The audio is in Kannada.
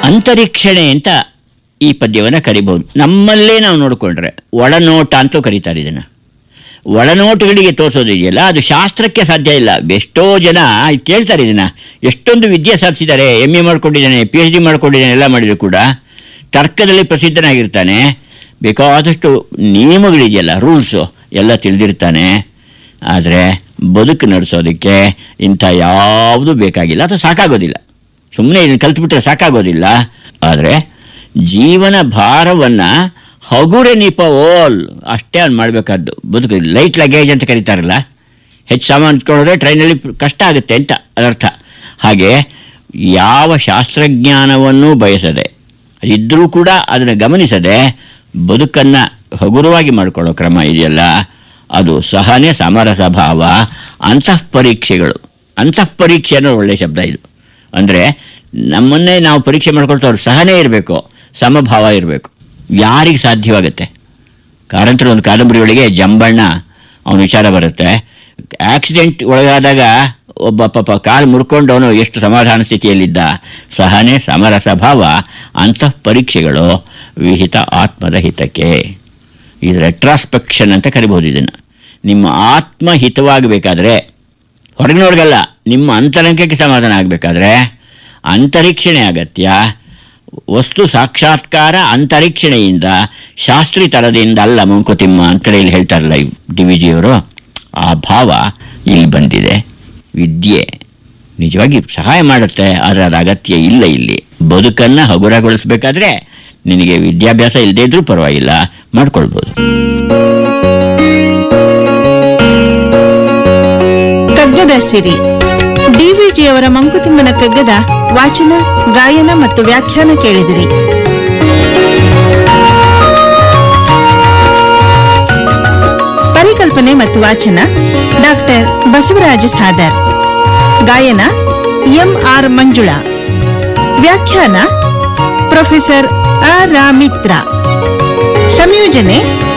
ಅಂತರಿಕ್ಷಣೆ ಅಂತ ಈ ಪದ್ಯವನ್ನು ಕರಿಬಹುದು ನಮ್ಮಲ್ಲೇ ನಾವು ನೋಡಿಕೊಂಡ್ರೆ ಒಳನೋಟ ಅಂತಲೂ ಕರೀತಾರೆ ಇದನ್ನು ಒಳನೋಟಗಳಿಗೆ ತೋರಿಸೋದಿದೆಯಲ್ಲ ಅದು ಶಾಸ್ತ್ರಕ್ಕೆ ಸಾಧ್ಯ ಇಲ್ಲ ಎಷ್ಟೋ ಜನ ಇದ್ ಕೇಳ್ತಾರೆ ಇದನ್ನು ಎಷ್ಟೊಂದು ವಿದ್ಯೆ ಸಾಧಿಸಿದ್ದಾರೆ ಎಮ್ ಎ ಮಾಡ್ಕೊಂಡಿದ್ದಾನೆ ಪಿ ಎಚ್ ಡಿ ಮಾಡ್ಕೊಂಡಿದ್ದಾನೆ ಎಲ್ಲ ಮಾಡಿದ್ರು ಕೂಡ ತರ್ಕದಲ್ಲಿ ಪ್ರಸಿದ್ಧನಾಗಿರ್ತಾನೆ ಬೇಕಾದಷ್ಟು ನಿಯಮಗಳಿದೆಯಲ್ಲ ರೂಲ್ಸು ಎಲ್ಲ ತಿಳಿದಿರ್ತಾನೆ ಆದರೆ ಬದುಕು ನಡೆಸೋದಕ್ಕೆ ಇಂಥ ಯಾವುದೂ ಬೇಕಾಗಿಲ್ಲ ಅಥವಾ ಸಾಕಾಗೋದಿಲ್ಲ ಸುಮ್ಮನೆ ಇದನ್ನು ಕಲ್ತ್ಬಿಟ್ರೆ ಸಾಕಾಗೋದಿಲ್ಲ ಆದರೆ ಜೀವನ ಭಾರವನ್ನು ಹಗುರೆ ನಿಪ ಓಲ್ ಅಷ್ಟೇ ಅವ್ನು ಮಾಡಬೇಕಾದ್ದು ಬದುಕು ಲೈಟ್ ಲಗೇಜ್ ಅಂತ ಕರೀತಾರಲ್ಲ ಹೆಚ್ಚು ಸಾಮಾನು ಇಟ್ಕೊಂಡ್ರೆ ಟ್ರೈನಲ್ಲಿ ಕಷ್ಟ ಆಗುತ್ತೆ ಅಂತ ಅದರ್ಥ ಹಾಗೆ ಯಾವ ಶಾಸ್ತ್ರಜ್ಞಾನವನ್ನೂ ಬಯಸದೆ ಇದ್ದರೂ ಕೂಡ ಅದನ್ನು ಗಮನಿಸದೆ ಬದುಕನ್ನು ಹಗುರವಾಗಿ ಮಾಡಿಕೊಳ್ಳೋ ಕ್ರಮ ಇದೆಯಲ್ಲ ಅದು ಸಹನೆ ಸಮರಸ ಭಾವ ಅಂತಃ ಪರೀಕ್ಷೆಗಳು ಅಂತಃ ಪರೀಕ್ಷೆ ಅನ್ನೋ ಒಳ್ಳೆಯ ಶಬ್ದ ಇದು ಅಂದರೆ ನಮ್ಮನ್ನೇ ನಾವು ಪರೀಕ್ಷೆ ಮಾಡ್ಕೊಳ್ತವ್ರು ಸಹನೆ ಇರಬೇಕು ಸಮಭಾವ ಇರಬೇಕು ಯಾರಿಗೆ ಸಾಧ್ಯವಾಗುತ್ತೆ ಕಾರಂತರ ಒಂದು ಕಾದಂಬರಿ ಒಳಗೆ ಜಂಬಣ್ಣ ಅವನ ವಿಚಾರ ಬರುತ್ತೆ ಆಕ್ಸಿಡೆಂಟ್ ಒಳಗಾದಾಗ ಒಬ್ಬ ಪಾಪ ಕಾಲು ಮುರ್ಕೊಂಡು ಅವನು ಎಷ್ಟು ಸಮಾಧಾನ ಸ್ಥಿತಿಯಲ್ಲಿದ್ದ ಸಹನೆ ಸಮರಸ ಭಾವ ಅಂತಃ ಪರೀಕ್ಷೆಗಳು ವಿಹಿತ ಆತ್ಮದ ಹಿತಕ್ಕೆ ಇದು ರೆಟ್ರಾಸ್ಪೆಕ್ಷನ್ ಅಂತ ಕರಿಬಹುದು ಇದನ್ನು ನಿಮ್ಮ ಆತ್ಮ ಹಿತವಾಗಬೇಕಾದ್ರೆ ಹೊರಗಿನವ್ರಿಗಲ್ಲ ನಿಮ್ಮ ಅಂತರಂಗಕ್ಕೆ ಸಮಾಧಾನ ಆಗಬೇಕಾದ್ರೆ ಅಂತರಿಕ್ಷಣೆ ಅಗತ್ಯ ವಸ್ತು ಸಾಕ್ಷಾತ್ಕಾರ ಅಂತರಿಕ್ಷಣೆಯಿಂದ ಶಾಸ್ತ್ರಿ ತರದಿಂದ ಅಲ್ಲ ಮಂಕುತಿಮ್ಮ ಅಂತ ಕಡೆಯಲ್ಲಿ ಹೇಳ್ತಾರಲ್ಲ ಡಿ ವಿ ಜಿಯವರು ಆ ಭಾವ ಇಲ್ಲಿ ಬಂದಿದೆ ವಿದ್ಯೆ ನಿಜವಾಗಿ ಸಹಾಯ ಮಾಡುತ್ತೆ ಆದರೆ ಅದು ಅಗತ್ಯ ಇಲ್ಲ ಇಲ್ಲಿ ಬದುಕನ್ನು ಹಗುರಗೊಳಿಸ್ಬೇಕಾದ್ರೆ ನಿನಗೆ ವಿದ್ಯಾಭ್ಯಾಸ ಇಲ್ಲದೇ ಇದ್ರೂ ಪರವಾಗಿಲ್ಲ ಮಾಡ್ಕೊಳ್ಬೋದು ಕಗ್ಗದ ಸಿರಿ ಡಿವಿಜಿಯವರ ಮಂಕುತಿಮ್ಮನ ಕಗ್ಗದ ವಾಚನ ಗಾಯನ ಮತ್ತು ವ್ಯಾಖ್ಯಾನ ಕೇಳಿದಿರಿ ಪರಿಕಲ್ಪನೆ ಮತ್ತು ವಾಚನ ಡಾಕ್ಟರ್ ಬಸವರಾಜ ಸಾದರ್ ಗಾಯನ ಎಂ ಆರ್ ಮಂಜುಳಾ ವ್ಯಾಖ್ಯಾನ ಪ್ರೊಫೆಸರ್ ಅ ರಾ ಮಿತ್ರ ಸಂಯೋಜನೆ